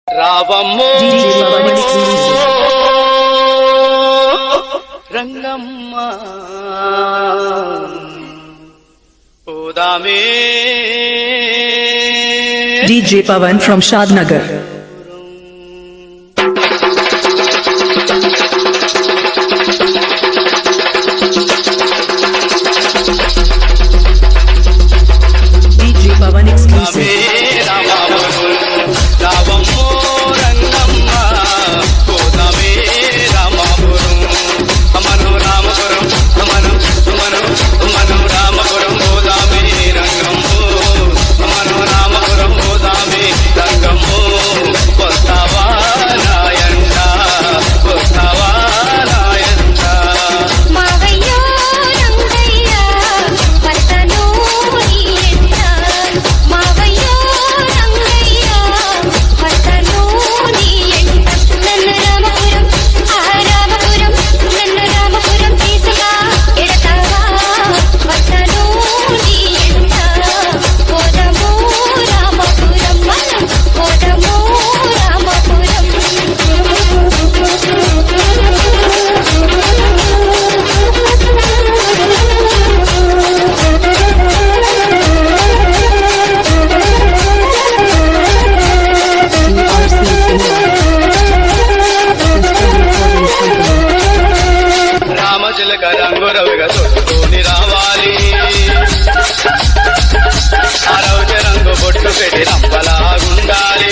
రావమ్మో DJ Pawan exclusive. Rangamma పోదామే DJ Pawan from Shadnagar. DJ Pawan exclusive. రావమ్మో రంగమ్మ పోదామే రామాపురం అమను రామపురం అమను అమను అమను రామపురం పోదామే రంగమ్మో అమను రామపురం పోదామే రంగమ్మో వస్తావా నాయంట వస్తావా నాయంట మావయ్యో రంగయ్య వస్తను నీ ఎంట మావయ్యో రంగయ్య వస్తను నీ ఎంట నన్ను రామపురం ఆ రామపురం నన్ను రామపురం తీసుగా ఎడతావా వస్తను నీ ఎంట పోదము రామపురం మనం పోదము రామచిలక రంగు రవిగా తొట్టుకొని రావాలి అరవచ రంగు బొట్టు పెట్టి రంపలాగుండాలి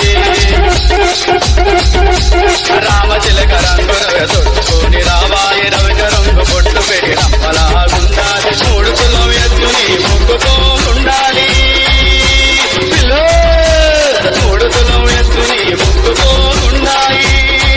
రామచిలక రంగు రవిగా తొట్టుకొని రావాలి రవిక రంగు బొట్టు పెట్టి రంపలాగుండాలి మూడు కులం ఎత్తుని ముక్కుతో ఉండాలి పిల్లో, మూడు కులం ఎత్తుని ముక్కుతో ఉండాలి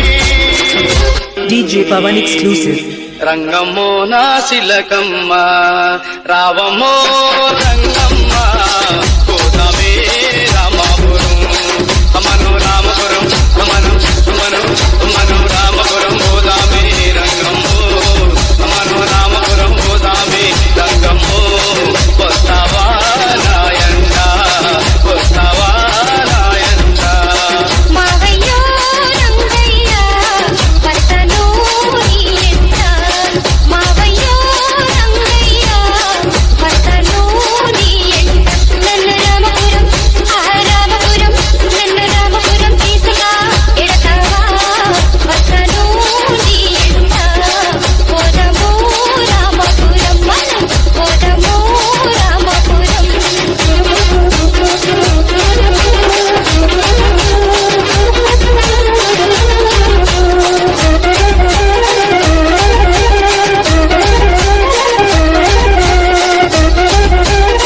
DJ Pawan exclusive. రంగమ్మో నా శిలకమ్మ రావమ్మో రంగమ్మ కోదమే రామాపురం అమను రామపురం అమను అమను అమను రామపురం గోదామే రంగమ్మో అమను రామపురం గోదామే రంగమ్మో వస్తావా నాయంట వస్తావా నాయంట మావయ్యో రంగయ్య వస్తను నీ ఎంట మావయ్యో రంగయ్య వస్తను నీ ఎంట నన్ను రామపురం ఆ రామపురం నన్ను రామపురం తీసుగా ఎడతావా వస్తను నీ ఎంట పోదము రామపురం మనం పోదము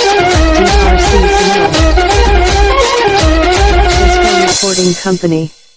Recording Company.